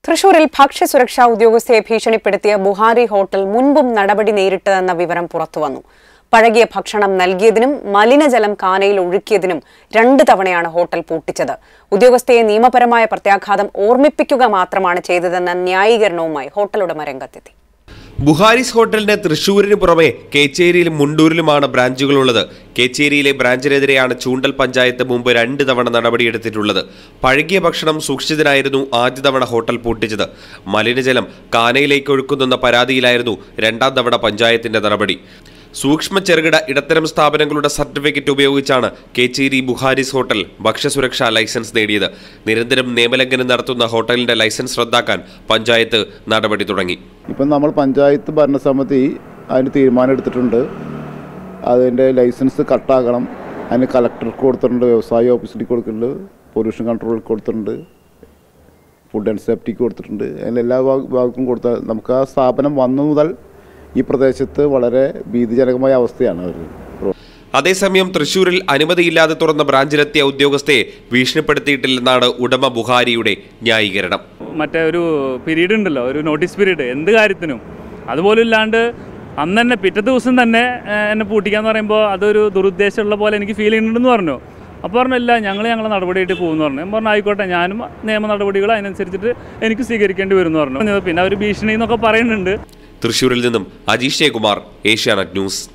തൃശൂരിൽ ഭക്ഷ്യസുരക്ഷാ ഉദ്യോഗസ്ഥയെ ഭീഷണിപ്പെടുത്തിയ ബുഹാരി ഹോട്ടൽ മുൻപും നടപടി നേരിട്ടതെന്ന വിവരം പുറത്തുവന്നു പഴകിയ ഭക്ഷണം നൽകിയതിനും മലിനജലം കാനയിൽ ഒഴുക്കിയതിനും രണ്ട് തവണയാണ് ഹോട്ടൽ പൂട്ടിച്ചത് ഉദ്യോഗസ്ഥയെ നിയമപരമായ പ്രത്യാഘാതം ഓർമ്മിപ്പിക്കുക മാത്രമാണ് ചെയ്തതെന്ന ന്യായീകരണവുമായി ഹോട്ടൽ ഉടമ രംഗത്തെത്തി ബുഹാരിസ് ഹോട്ടലിന് തൃശൂരിന് പുറമെ കേച്ചേരിയിലും മുണ്ടൂരിലുമാണ് ബ്രാഞ്ചുകളുള്ളത് കേച്ചേരിയിലെ ബ്രാഞ്ചിനെതിരെയാണ് ചൂണ്ടൽ പഞ്ചായത്ത് മുമ്പ് രണ്ട് തവണ നടപടിയെടുത്തിട്ടുള്ളത് പഴകിയ ഭക്ഷണം സൂക്ഷിച്ചതിനായിരുന്നു ആദ്യ തവണ ഹോട്ടൽ പൂട്ടിച്ചത് മലിനജലം കാനയിലേക്ക് ഒഴുക്കുന്നെന്ന പരാതിയിലായിരുന്നു രണ്ടാം തവണ പഞ്ചായത്തിന്റെ നടപടി സൂക്ഷ്മ ചെറുകിട ഇടത്തരം സ്ഥാപനങ്ങളുടെ സർട്ടിഫിക്കറ്റ് ഉപയോഗിച്ചാണ് കേച്ചേരി ബുഹാരിസ് ഹോട്ടൽ ഭക്ഷ്യസുരക്ഷാ ലൈസൻസ് നേടിയത് നിരന്തരം നിയമലംഘനം നടത്തുന്ന ഹോട്ടലിന്റെ ലൈസൻസ് റദ്ദാക്കാൻ പഞ്ചായത്ത് നടപടി തുടങ്ങി ഇപ്പം നമ്മൾ പഞ്ചായത്ത് ഭരണസമിതി അതിന് തീരുമാനം എടുത്തിട്ടുണ്ട് അതിൻ്റെ ലൈസൻസ് കട്ടാക്കണം അതിന് കളക്ടർക്ക് കൊടുത്തിട്ടുണ്ട് വ്യവസായ ഓഫീസിലേക്ക് കൊടുത്തിട്ടുണ്ട് പൊല്യൂഷൻ കൺട്രോളിൽ കൊടുത്തിട്ടുണ്ട് ഫുഡ് ആൻഡ് സേഫ്റ്റിക്ക് കൊടുത്തിട്ടുണ്ട് അതിൽ എല്ലാ ഭാഗ- ഭാഗത്തും കൊടുത്ത നമുക്ക് ആ സ്ഥാപനം വന്നു മുതൽ ഈ പ്രദേശത്ത് വളരെ ഭീതിജനകമായ അവസ്ഥയാണ് അവർ അതേസമയം തൃശൂരിൽ അനുമതിയില്ലാതെ തുറന്ന ബ്രാഞ്ചിലെത്തിയ ഉദ്യോഗസ്ഥയെ ഭീഷണിപ്പെടുത്തിയിട്ടില്ലെന്നാണ് ഉടമ ബുഹാരിയുടെ ന്യായീകരണം മറ്റേ ഒരു പീരീഡ് ഉണ്ടല്ലോ ഒരു നോട്ടീസ് പീരീഡ് എന്ത് കാര്യത്തിനും അതുപോലും ഇല്ലാണ്ട് അന്ന് തന്നെ പിറ്റത്തെ ദിവസം തന്നെ ഏഹ്, എന്നെ പൂട്ടിക്കാന്ന് പറയുമ്പോൾ അതൊരു ദുരുദ്ദേശമുള്ള പോലെ എനിക്ക് ഫീൽ ചെയ്യുന്നുണ്ടെന്ന് പറഞ്ഞു അപ്പോൾ പറഞ്ഞില്ല ഞങ്ങൾ ഞങ്ങളെ നടപടിയായിട്ട് പോകുമെന്ന് പറഞ്ഞു ഞാൻ പറഞ്ഞു ആയിക്കോട്ടെ ഞാനും നിയമ നടപടികൾ അതിനനുസരിച്ചിട്ട് എനിക്ക് സ്വീകരിക്കേണ്ടി വരും എന്ന് പറഞ്ഞു പിന്നെ അവർ ഭീഷണി എന്നൊക്കെ പറയുന്നുണ്ട് തൃശൂരിൽ നിന്നും അജീഷ് ജയകുമാർ ഏഷ്യാനെറ്റ് ന്യൂസ്